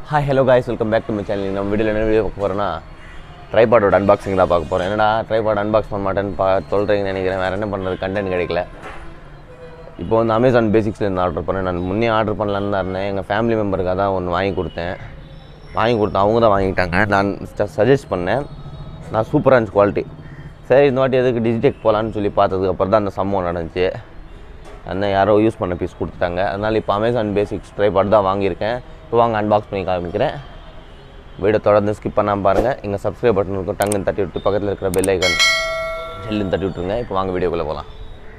Hi hello guys welcome back to my channel நம்ம வீடியோவில் என்ன வீடியோ பார்க்க போகிறோன்னா ட்ரைபாடோட அன்பாக்சிங் தான் பார்க்க போகிறோம் என்னடா ட்ரைபாட் அன்பாக்ஸ் பண்ண மாட்டேன்னு பா சொல்கிறீங்கன்னு நினைக்கிறேன் வேறு என்ன பண்ணுறது கண்டென்ட் கிடைக்கல இப்போ வந்து அமேசான் பேசிக்ஸில் இருந்து ஆர்டர் பண்ணேன் நான் முன்னே ஆர்டர் பண்ணலான்னு தான் இருந்தேன் எங்கள் ஃபேமிலி மெம்பருக்காக தான் ஒன்று வாங்கி கொடுத்தேன் வாங்கி கொடுத்தேன் அவங்க தான் வாங்கிட்டாங்க நான் சஜஸ்ட் பண்ணேன் நான் சூப்பராக இருந்துச்சு குவாலிட்டி சரி இந்த வாட்டி எதுக்கு டிஜிடெக் போகலான்னு சொல்லி பார்த்ததுக்கு அப்புறம் தான் அந்த சம்பவம் நடந்துச்சு அந்த யாரோ யூஸ் பண்ண பீஸ் கொடுத்துட்டாங்க அதனால் இப்போ அமேசான் பேசிக்ஸ் ட்ரைபாட் தான் வாங்கியிருக்கேன் இப்போ வாங்க அன்பாக்ஸ் பண்ணி காமிக்கிறேன் வீடியோ தொடர்ந்து ஸ்கிப் பண்ணாமல் பாருங்கள் இங்கே சப்ஸ்கிரைப் பட்டன் இருக்கும் டங்குன்னு தட்டி விட்டு பக்கத்தில் இருக்கிற பெல் ஐக்கன் ஜெல்லுன்னு தட்டி விட்டுருங்க இப்போ வாங்க வீடியோக்குள்ளே போகலாம்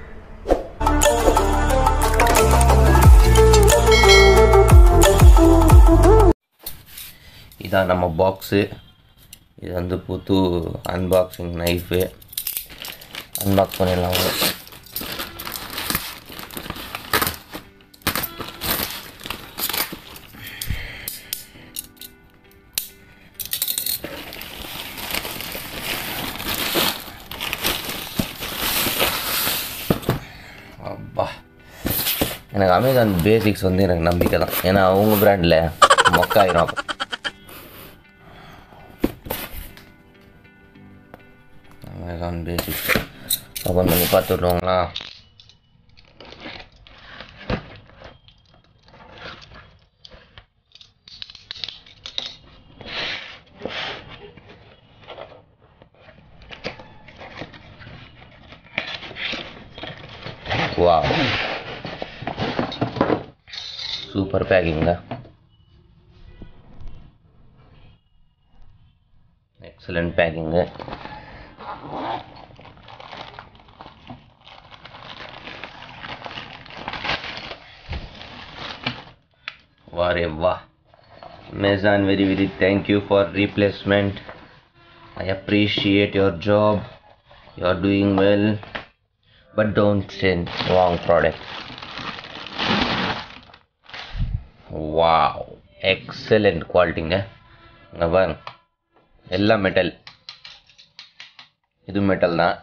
இதான் நம்ம பாக்ஸு இது வந்து புது அன்பாக்சிங் நைஃபு அன்பாக்ஸ் பண்ணிடலாம் வாங்க. அப்பா எனக்கு அமேசான் பேசிக்ஸ் வந்து எனக்கு நம்பிக்கை தான் ஏன்னா அவங்க பிராண்டில் மொக்காயிரும் அப்போ அமேசான் பேசிக்ஸ் ஓப்பன் பண்ணி பார்த்துட்ருவாங்களா வா சூப்பர் பேக்கிங்க எக்ஸலண்ட் பேக்கிங்கு வாரே வா Amazon very very thank you for replacement I appreciate your job you are doing well but don't send wrong product wow excellent குவாலிட்டிங்க இங்கே பாருங்க எல்லாம் மெட்டல் இது மெட்டல் தான்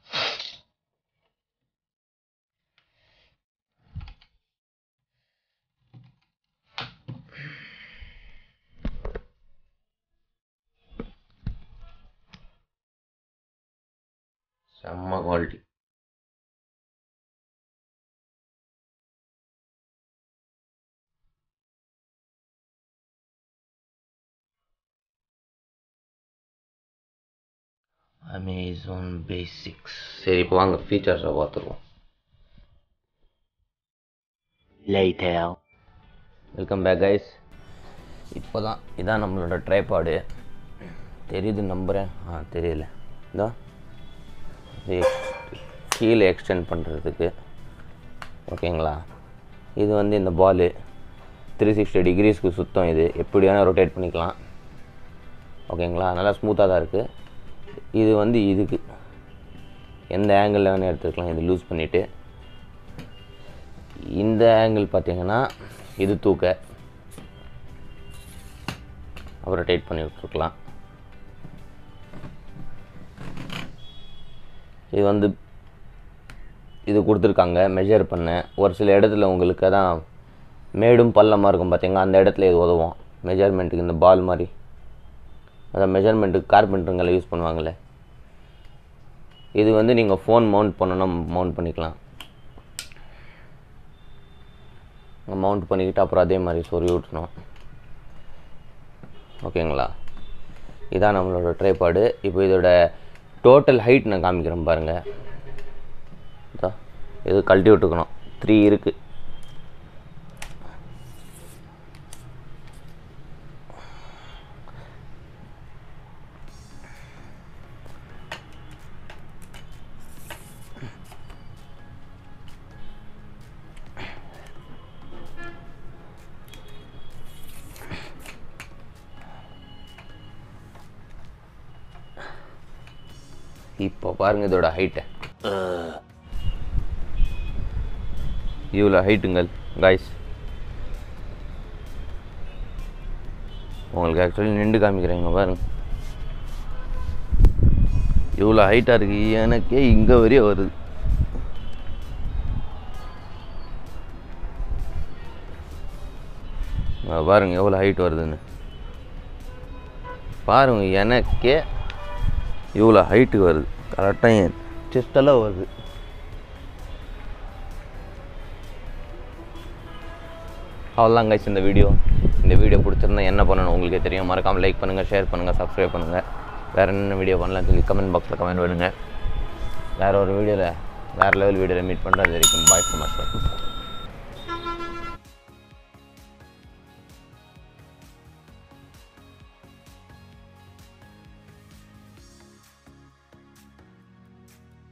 செம்ம குவாலிட்டி அமேசான் பேசிக்ஸ் சரி இப்போ வாங்க ஃபீச்சர்ஸை பார்த்துருவோம் லைட்டர் வெல்கம் பேக் கைஸ் இப்போ தான் இதான் நம்மளோட ட்ரைபாடு தெரியுது நம்புகிறேன் ஆ தெரியல இதோ இது கீழே எக்ஸ்டெண்ட் பண்ணுறதுக்கு ஓகேங்களா இது வந்து இந்த பாலு த்ரீ சிக்ஸ்டி டிகிரிஸ்க்கு சுத்தம் இது எப்படி வேணால் ரொட்டேட் பண்ணிக்கலாம் ஓகேங்களா நல்லா ஸ்மூத்தாக தான் இருக்குது இது வந்து இதுக்கு எந்த ஆங்கிளில் வேணால் எடுத்துக்கலாம் இது லூஸ் பண்ணிவிட்டு இந்த ஆங்கிள் பார்த்தீங்கன்னா இது தூக்க அப்புறம் டைட் பண்ணி விட்டுருக்கலாம் இது வந்து இது கொடுத்துருக்காங்க மெஷர் பண்ண ஒரு சில இடத்துல உங்களுக்கு அதான் மேடும் பள்ளமாக இருக்கும் பார்த்தீங்களா அந்த இடத்துல இது உதவும் மெஷர்மெண்ட்டுக்கு இந்த பால் மாதிரி அதான் மெஷர்மெண்ட்டுக்கு கார்பெண்டருங்களை யூஸ் பண்ணுவாங்களே இது வந்து நீங்கள் ஃபோன் மவுண்ட் பண்ணணும்னா மவுண்ட் பண்ணிக்கலாம் மவுண்ட் பண்ணிக்கிட்டு அப்புறம் அதே மாதிரி சொறி விட்டணும் ஓகேங்களா இதான் நம்மளோட ட்ரைபாடு இப்போ இதோட டோட்டல் ஹைட் நான் காமிக்கிறேன் பாருங்கள் இதா இது கழட்டி விட்டுக்கணும் த்ரீ இருக்குது இப்போ பாருங்க இதோட ஹைட்டை இவ்வளோ ஹைட்டுங்கள் காய்ஸ் உங்களுக்கு ஆக்சுவலி நின்று காமிக்கிறேங்க பாருங்க இவ்வளோ ஹைட்டாக இருக்கு எனக்கே இங்கே வரையும் வருது அங்க பாருங்க எவ்வளோ ஹைட் வருதுன்னு பாருங்க எனக்கே இவ்வளோ ஹைட்டு வருது கரெக்டாக என் செஸ்டெல்லாம் வருது அவ்வளோதான் கைஸ் இந்த வீடியோ இந்த வீடியோ பிடிச்சிருந்தா என்ன பண்ணணும் உங்களுக்கே தெரியும் மறக்காமல் லைக் பண்ணுங்கள் ஷேர் பண்ணுங்கள் சப்ஸ்கிரைப் பண்ணுங்கள் வேறு என்னென்ன வீடியோ பண்ணலாம்னு சொல்லி கமெண்ட் பாக்ஸில் கமெண்ட் பண்ணுங்கள் வேறு ஒரு வீடியோவில் வேறு லெவல் வீடியோவில் மீட் பண்ணுறது வரைக்கும் பாய் ஃப்ரம் அஸ்வத்